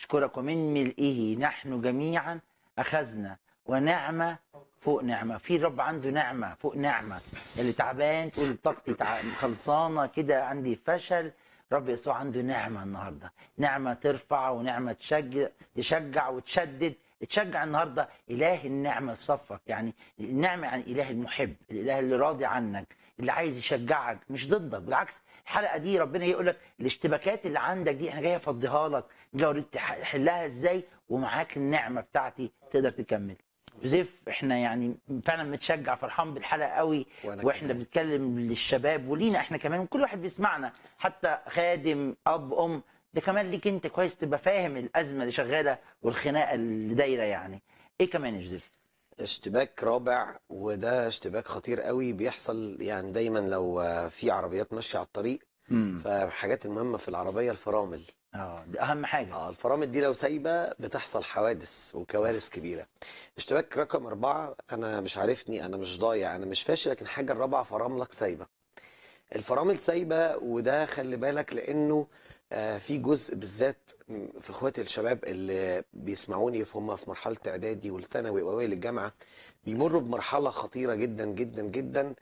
اشكرك ومن ملئه نحن جميعا اخذنا ونعمه فوق نعمه في رب عنده نعمه فوق نعمه اللي تعبان تقول طاقتي تع- خلصانه كده عندي فشل رب يسوع عنده نعمه النهارده نعمه ترفع ونعمه تشجع تشجع وتشدد تشجع النهارده اله النعمه في صفك يعني النعمه يعني اله المحب الاله اللي راضي عنك اللي عايز يشجعك مش ضدك بالعكس الحلقه دي ربنا يقول لك الاشتباكات اللي عندك دي انا جاي افضيها لك جاي اوريك تح- تحلها ازاي ومعاك النعمه بتاعتي تقدر تكمل يوسف احنا يعني فعلا متشجع فرحان بالحلقه قوي وأنا واحنا كمان. بنتكلم للشباب ولينا احنا كمان وكل واحد بيسمعنا حتى خادم اب ام ده كمان ليك انت كويس تبقى فاهم الازمه اللي شغاله والخناقه اللي دايره يعني ايه كمان يا يوسف اشتباك رابع وده اشتباك خطير قوي بيحصل يعني دايما لو آه، في عربيات ماشيه على الطريق امم فحاجات المهمه في العربيه الفرامل اه دي اهم حاجه اه الفرامل دي لو سايبه بتحصل حوادث وكوارث كبيره اشتباك رقم أربعة أنا مش عارفني أنا مش ضايع أنا مش فاشل لكن الحاجة الرابعة فراملك سايبة الفرامل سايبة وده خلي بالك لأنه آه، في جزء بالذات في اخواتي الشباب اللي بيسمعوني هم في مرحلة إعدادي والثانوي وأوائل الجامعة بيمروا بمرحلة خطيرة جدا جدا جدا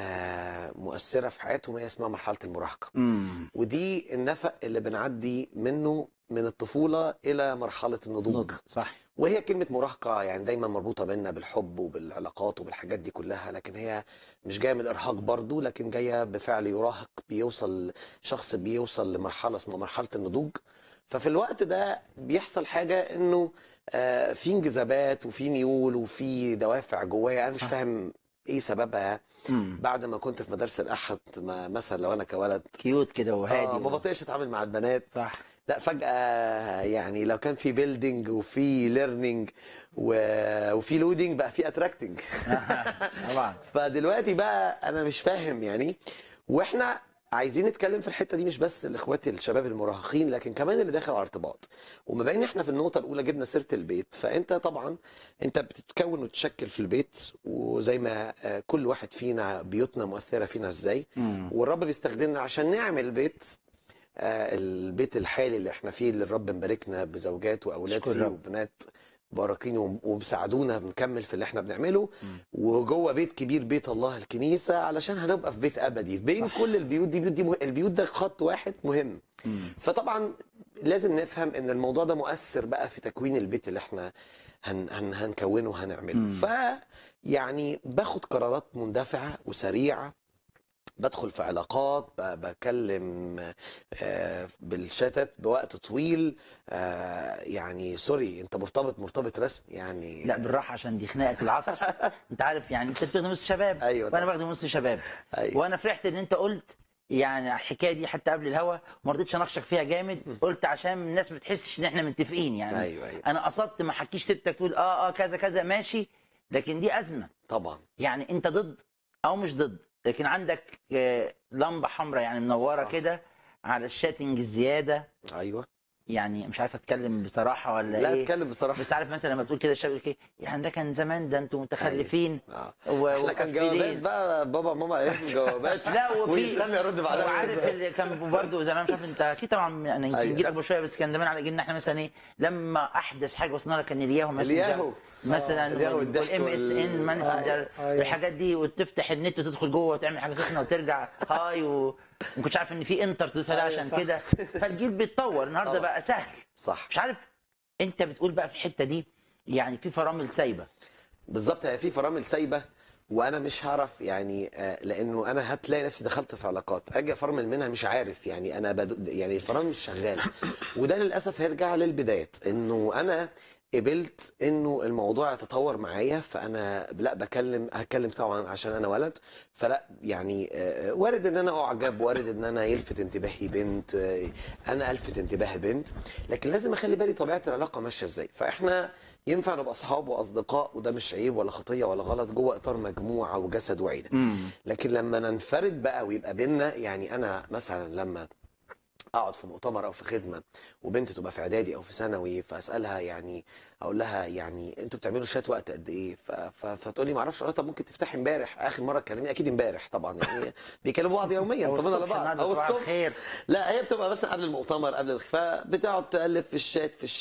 آه، مؤثرة في حياتهم هي اسمها مرحلة المراهقة امم ودي النفق اللي بنعدي منه من الطفولة إلى مرحلة النضوج نضج صح وهي كلمة مراهقة يعني دايما مربوطة بينا بالحب وبالعلاقات وبالحاجات دي كلها لكن هي مش جاية من الإرهاق برضو لكن جاية بفعل يراهق بيوصل شخص بيوصل لمرحلة اسمها مرحلة النضوج ففي الوقت ده بيحصل حاجة إنه آه، في انجذابات وفي ميول وفي دوافع جوايا أنا مش صح. فاهم إيه سببها امم بعد ما كنت في مدارس الأحد ما مثلا لو أنا كولد كيوت كده وهادي اه ما و- بطيقش اتعامل مع البنات صح لا فجأة يعني لو كان في بيلدينج وفي ليرنينج وفي لودينج بقى في اتراكتنج طبعا فدلوقتي بقى انا مش فاهم يعني واحنا عايزين نتكلم في الحته دي مش بس لاخواتي الشباب المراهقين لكن كمان اللي داخل على ارتباط وما بين احنا في النقطه الاولى جبنا سيره البيت فانت طبعا انت بتتكون وتشكل في البيت وزي ما آه، كل واحد فينا بيوتنا مؤثره فينا ازاي امم والرب بيستخدمنا عشان نعمل بيت آه، البيت الحالي اللي احنا فيه اللي الرب مباركنا بزوجات واولاد أشكر فيه الرب. وبنات باركين وم- ومساعدونا بنكمل في اللي احنا بنعمله مم. وجوه بيت كبير بيت الله الكنيسه علشان هنبقى في بيت ابدي بين صح. كل البيوت دي بيوت دي مه- البيوت ده خط واحد مهم امم فطبعا لازم نفهم ان الموضوع ده مؤثر بقى في تكوين البيت اللي احنا هن هن هنكونه وهنعمله مم. ف يعني باخد قرارات مندفعه وسريعه بدخل في علاقات ب- بكلم آه، بالشاتات بوقت طويل آه، يعني سوري انت مرتبط مرتبط رسمي يعني لا بالراحه عشان دي خناقه العصر انت عارف يعني انت بتخدم نص شباب ايوه وانا طبعا. بخدم نص شباب ايوه وانا فرحت ان انت قلت يعني الحكايه دي حتى قبل الهوا وما رضيتش اناقشك فيها جامد قلت عشان الناس ما بتحسش ان احنا متفقين يعني ايوه ايوه انا قصدت ما حكيش سبتك تقول اه اه كذا كذا ماشي لكن دي ازمه طبعا يعني انت ضد او مش ضد لكن عندك آه، لمبه حمراء يعني منوره صح. كده على الشاتنج الزياده ايوه يعني مش عارف اتكلم بصراحه ولا لا ايه اتكلم بصراحه بس عارف مثلا لما تقول كده الشاب يقول لك ايه يعني ده كان زمان ده انتوا متخلفين آه. و- احنا كان جوابات ومقفلين. بقى بابا ماما ايه جوابات لا وفي ويستنى يرد بعدها وعارف اللي كان برضه زمان مش عارف انت اكيد طبعا يعني يمكن أيوة. جيل اكبر شويه بس كان زمان على جيلنا احنا مثلا ايه لما احدث حاجه وصلنا لها كان الياهو ماسنجر الياهو مثلا الياهو والضحك والام اس ان وال- ماسنجر أيوة. الحاجات دي وتفتح النت وتدخل جوه وتعمل حاجه سخنه وترجع هاي و... ما كنتش عارف ان في انتر تدوس عليها أيوة عشان صح. كده فالجيل بيتطور النهارده طبعا. بقى سهل صح مش عارف انت بتقول بقى في الحته دي يعني في فرامل سايبه بالظبط هي في فرامل سايبه وانا مش هعرف يعني آه، لانه انا هتلاقي نفسي دخلت في علاقات اجي افرمل منها مش عارف يعني انا بدو يعني الفرامل مش شغاله وده للاسف هيرجع للبدايات انه انا قبلت انه الموضوع يتطور معايا فانا لا بكلم هتكلم طبعا عشان انا ولد فلا يعني آه، وارد ان انا اعجب وارد ان انا يلفت انتباهي بنت آه، انا الفت انتباه بنت لكن لازم اخلي بالي طبيعه العلاقه ماشيه ازاي فاحنا ينفع نبقى اصحاب واصدقاء وده مش عيب ولا خطيه ولا غلط جوه اطار مجموعه وجسد وعيله لكن لما ننفرد بقى ويبقى بينا يعني انا مثلا لما اقعد في مؤتمر او في خدمه وبنت تبقى في اعدادي او في ثانوي فاسالها يعني اقول لها يعني انتوا بتعملوا شات وقت قد ايه ف- ف- فتقول لي ما اعرفش طب ممكن تفتحي امبارح اخر مره اتكلمنا اكيد امبارح طبعا يعني بيكلموا بعض يوميا او طمنا على الصبح بعض النهارده او صباح الصبح الخير لا هي بتبقى مثلا قبل المؤتمر قبل الخ- فبتقعد تقلب في الشات في الشات